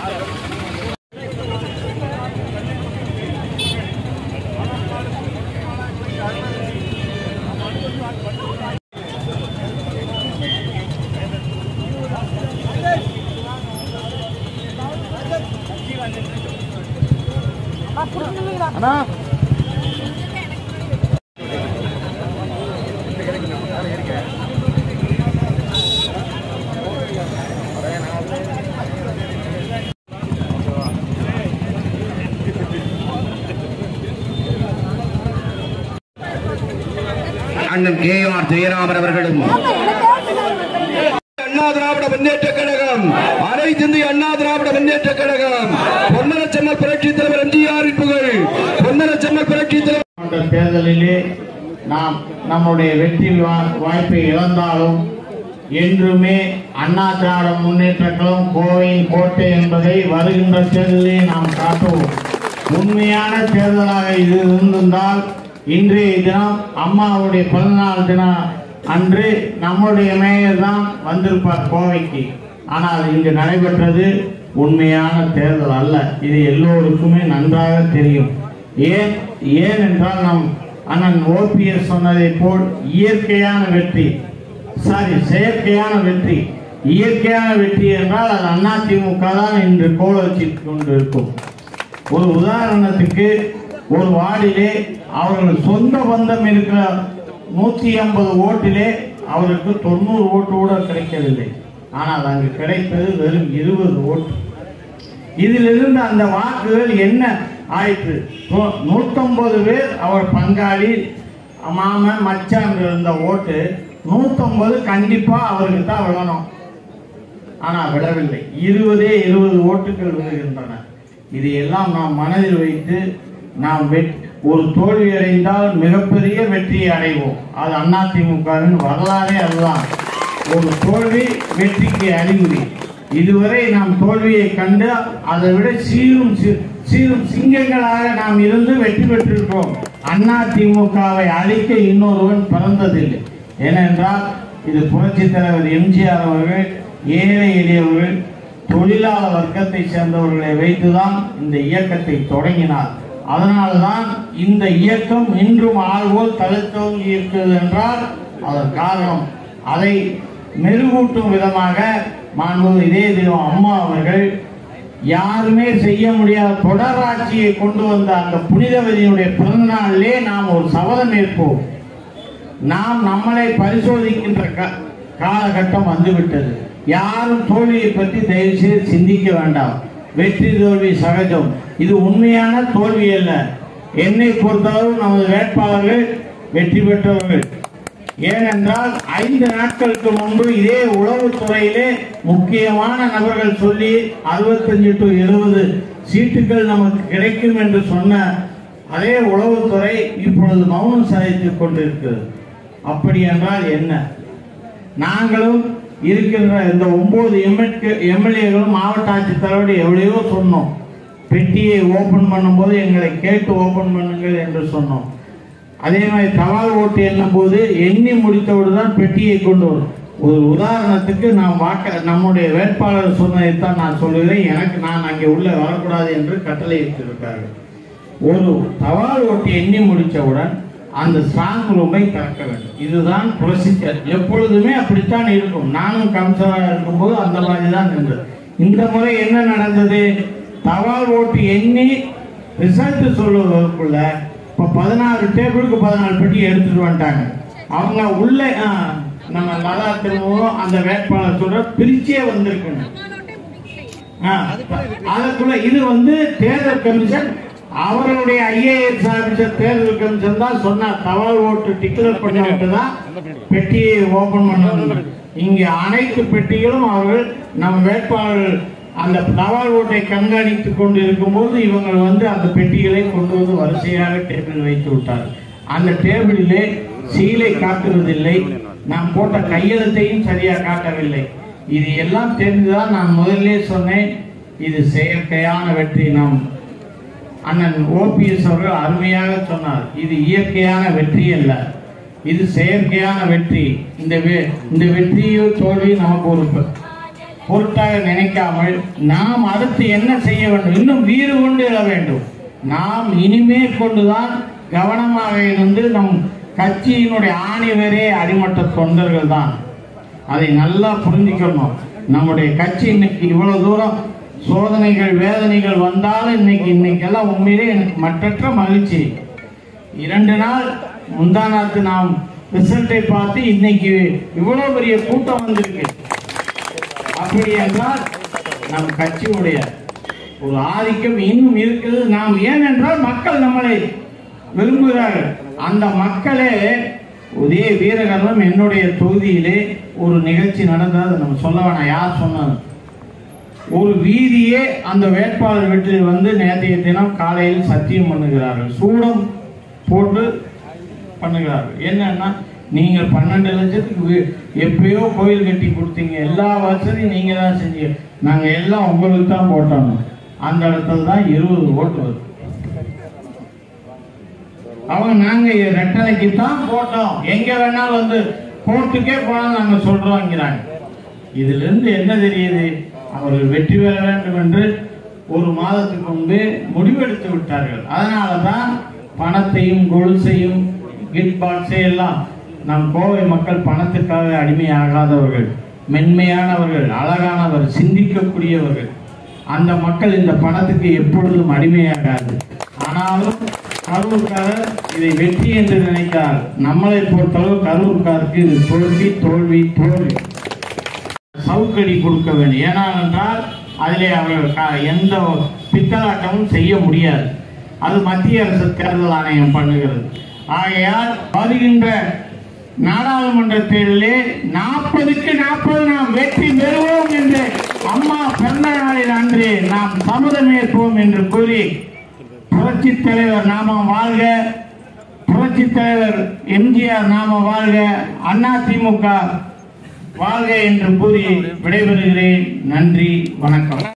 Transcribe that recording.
அண்ணா அண்ணன் K R Jayaraman அவர்களும் அண்ணா திராவிட முன்னேற்ற கழகம் அனைத்து இந்திய அண்ணா திராவிட முன்னேற்ற கழகம் பொன்னரச்சம்மல் புரட்சி தலைவர் எம்ஜிஆரின் புகழ் பொன்னரச்சம்மல் புரட்சி தலைவர் போன்ற தேர்தலிலே நாம் நம்முடைய வெற்றி வா- வாய்ப்பை இழந்தாலும் என்றுமே அண்ணா திராவிட முன்னேற்ற கழகம் கோவையின் கோட்டை என்பதை வருகின்ற தேர்தலிலே நாம் காட்டுவோம் உண்மையான தேர்தலாக இது இருந்திருந்தால் இன்றைய தினம் அம்மாவுடைய பிறந்தநாள் தினம் அன்று நம்முடைய மேயர் தான் வந்திருப்பார் கோவைக்கு ஆனால் இங்கு நடைபெற்றது உண்மையான தேர்தல் அல்ல இது எல்லோருக்குமே நன்றாக தெரியும் ஏன் ஏன் என்றால் நம் அண்ணன் ஓபிஎஸ் சொன்னதை போல் இயற்கையான வெற்றி சாரி செயற்கையான வெற்றி இயற்கையான வெற்றி என்றால் அது அதிமுக தான் இன்று கோல வச்சு கொண்டிருக்கும் ஒரு உதாரணத்துக்கு ஒரு வார்டிலே அவர்கள் சொந்த பந்தம் இருக்கிற நூத்தி ஐம்பது ஓட்டிலே அவருக்கு தொண்ணூறு ஓட்டு கூட கிடைக்கவில்லை ஆனால் அங்கு கிடைத்தது வெறும் இருபது ஓட்டு இதிலிருந்து அந்த வாக்குகள் என்ன ஆயிற்று நூ- நூத்தொன்பது பேர் அவர் பங்காளி மாமன் மச்சான் இருந்த ஓட்டு நூத்தொன்பது கண்டிப்பா அவருக்கு தான் விழணும் ஆனா விழவில்லை இருபதே இருபது ஓட்டுகள் விழுகின்றன இதையெல்லாம் நாம் மனதில் வைத்து நாம் வெட்- ஒரு தோல்வி அடைந்தால் மிகப்பெரிய வெற்றியை அடைவோம் அது அதிமுகவின் வரலாறே அதுதான் ஒரு தோல்வி வெற்றிக்கு அறிகுறி இதுவரை நாம் தோல்வியை கண்டு அதை விட சீரும் சி- சீரும் சிங்கங்களாக நாம் இருந்து வெற்றி பெற்றிருக்கிறோம் அண்ணா திமுகவை அழிக்க இன்னொருவன் பிறந்ததில்லை ஏனென்றால் இது புரட்சி தலைவர் எம்ஜிஆர் அவர்கள் ஏழை எளியவர்கள் தொழிலாளர் வர்க்கத்தை சேர்ந்தவர்களை வைத்துதான் இந்த இயக்கத்தை தொடங்கினார் அதனால்தான் இந்த இயக்கம் இன்றும் ஆள்வோல் தழுத்தோங்கி இருக்கிறது என்றால் அதன் காரணம் அதை மெருகூட்டும் விதமாக மாண்பு இதே தினம் அம்மா அவர்கள் யாருமே செய்ய முடியாத தொடராட்சியை கொண்டு வந்த அந்த புனிதவதியினுடைய பிறந்த நாளிலே நாம் ஒரு சபதம் ஏற்போம் நாம் நம்மளை பரிசோதிக்கின்ற க- காலகட்டம் வந்துவிட்டது யாரும் தோல்வியை பற்றி தயவு செய்து சிந்திக்க வேண்டாம் வெற்றி தோல்வி சகஜம் இது உண்மையான தோல்வி அல்ல என்னை பொறுத்தவரை நமது வேட்பாளர்கள் வெற்றி பெற்றவர்கள் ஏனென்றால் ஐந்து நாட்களுக்கு முன்பு இதே உளவுத்துறையிலே முக்கியமான நபர்கள் சொல்லி அறுபத்தஞ்சு டு எழுபது சீட்டுகள் நமக்கு கிடைக்கும் என்று சொன்ன அதே உளவுத்துறை இப்பொழுது மௌனம் சாதித்துக் கொண்டிருக்கிறது அப்படி என்றால் என்ன நாங்களும் இருக்கின்ற இந்த ஒன்பது எம்எல்ஏகளும் மாவட்ட ஆட்சித்தலைவரோடு எவ்வளையோ சொன்னோம் பெட்டியை ஓபன் பண்ணும்போது எங்களை கேட்டு ஓபன் பண்ணுங்கள் என்று சொன்னோம் அதே மாதிரி தபால் ஓட்டு எண்ணும் போது எண்ணி முடித்தவுடன் தான் பெட்டியை கொண்டு வரும் ஒரு உதாரணத்துக்கு நாம் வாக்க நம்முடைய வேட்பாளர் சொன்னதைத்தான் நான் சொல்லுகிறேன் எனக்கு நான் அங்கே உள்ள வரக்கூடாது என்று கட்டளை இட்டிருக்கார்கள் ஒரு தபால் ஓட்டு எண்ணி முடித்தவுடன் அந்த ஸ்ட்ராங் ரூமை திறக்க வேண்டும் இதுதான் ப்ரொசீஜர் எப்பொழுதுமே அப்படித்தான் இருக்கும் நானும் கமிஷனராக இருக்கும்போது அந்த மாதிரி தான் இருந்தது இந்த முறை என்ன நடந்தது தபால் ஓட்டு எண்ணி ரிசல்ட் சொல்லுவதற்குள்ள இப்போ பதினாறு டேபிளுக்கு பதினாலு பெட்டி எடுத்துட்டு வந்துட்டாங்க அவங்க உள்ள ஆ, நம்ம நல்லா திரும்பவும் அந்த வேட்பாளர் சொல்ற பிரிச்சே வந்திருக்கணும் ஆ, அதுக்குள்ள இது வந்து தேர்தல் கமிஷன் அவர்களுடைய ஐஏஎஸ் ஆபீசர் தேர்தல் கமிஷன் தான் சொன்னார் தபால் ஓட்டு டிக்ளேர் பண்ணிவிட்டு தான் பெட்டியை ஓபன் பண்ணணும் இங்க அனைத்து பெட்டிகளும் அவர்கள் நம்ம வேட்பாளர்கள் அந்த தபால் ஓட்டை கண்காணித்துக் கொண்டு இருக்கும்போது இவங்க வந்து அந்த பெட்டிகளை கொண்டு வந்து வரிசையாக டேபிள் வைத்து விட்டார் அந்த டேபிளிலே சீலை காட்டுவதில்லை நாம் போட்ட கையெழுத்தையும் சரியா காட்டவில்லை இது எல்லாம் தெரிந்துதான் நான் முதல்லே சொன்னேன் இது செயற்கையான வெற்றி நாம் அண்ணன் ஓபிஎஸ் அவர்கள் அருமையாக சொன்னார் இது இயற்கையான வெற்றி அல்ல இது செயற்கையான வெற்றி இந்த வெ- இந்த வெற்றியோ தோல்வி நமக்கு ஒரு ப- பொருட்டாக நினைக்காமல் நாம் அடுத்து என்ன செய்ய வேண்டும் இன்னும் வீறு கொண்டு எழ வேண்டும் நாம் இனிமேல் கொண்டுதான் கவனமாக இருந்து நம் கட்சியினுடைய ஆணிவரே அடிமட்ட தொண்டர்கள் தான் அதை நல்லா புரிஞ்சுக்கணும் நம்முடைய கட்சி இன்னைக்கு இவ்வளவு தூரம் சோதனைகள் வேதனைகள் வந்தாலும் இன்னைக்கு இன்னைக்கெல்லாம் உண்மையிலே எனக்கு மற்றற்ற மகிழ்ச்சி இரண்டு நாள் முந்தானாத்து நாம் ரிசல்ட்டை பார்த்து இன்னைக்கு இவ்வளவு பெரிய கூட்டம் வந்திருக்கு அப்படி என்றால் நம் கட்சியுடைய ஒரு ஆதிக்கம் இன்னும் இருக்குது நாம் ஏனென்றால் மக்கள் நம்மளை விரும்புகிறார்கள் அந்த மக்களே உதய வீரகர்ணம் என்னுடைய தொகுதியிலே ஒரு நிகழ்ச்சி நடந்தது அதை நம்ம சொல்ல வேணாம் யார் சொன்னது ஒரு வீதியே அந்த வேட்பாளர் வீட்டில் வந்து நேற்றைய தினம் காலையில் சத்தியம் பண்ணுகிறார்கள் சூடம் போட்டு பண்ணுகிறார்கள் என்னன்னா நீங்கள் பன்னெண்டு லட்சத்துக்கு வீ- எப்பயோ கோயில் கட்டி கொடுத்தீங்க எல்லா வசதியும் நீங்க தான் செஞ்சீங்க நாங்க எல்லாம் உங்களுக்கு தான் போட்டோம் அந்த இடத்துல தான் இருபது ஓட்டு வருது அவங்க நாங்க ரெட்டலைக்கு தான் போட்டோம் எங்க வேணாலும் வந்து கோர்ட்டுக்கே போனால் நாங்க சொல்றோங்கிறாங்க இதுல இருந்து என்ன தெரியுது அவர்கள் வெற்றி பெற வேண்டும் என்று ஒரு மாதத்துக்கு முன்பு முடிவெடுத்து விட்டார்கள் அதனால தான் பணத்தையும் கொலுசையும் கிஃப்ட் பாக்ஸை எல்லாம் நம் கோவை மக்கள் பணத்துக்காக அடிமையாகாதவர்கள் மென்மையானவர்கள் அழகானவர் சிந்திக்கக்கூடியவர்கள் அந்த மக்கள் இந்த பணத்துக்கு எப்பொழுதும் அடிமையாகாது ஆனாலும் கரூர்காரர் இதை வெற்றி என்று நினைத்தார் நம்மளை பொறுத்தளவு கரூர்காருக்கு இது தோல்வி தோல்வி தோல்வி சவுக்கடி கொடுக்க வேண்டும் ஏனென்றால் அதிலே அவர்கள் க- எந்த பித்தலாட்டமும் செய்ய முடியாது அது மத்திய அரசு தேர்தல் ஆணையம் பண்ணுகிறது ஆகையால் வருகின்ற நாடாளுமன்ற தேர்தலிலே நாற்பதுக்கு நாற்பது நாம் வெற்றி பெறுவோம் என்று அம்மா பிறந்த நாளில் அன்று நாம் சம்மதமேற்போம் என்று கூறி புரட்சி தலைவர் நாமம் வாழ்க புரட்சி தலைவர் எம்ஜிஆர் நாம வாழ்க அண்ணா திமுக வாழ்க என்று கூறி விடைபெறுகிறேன் நன்றி வணக்கம்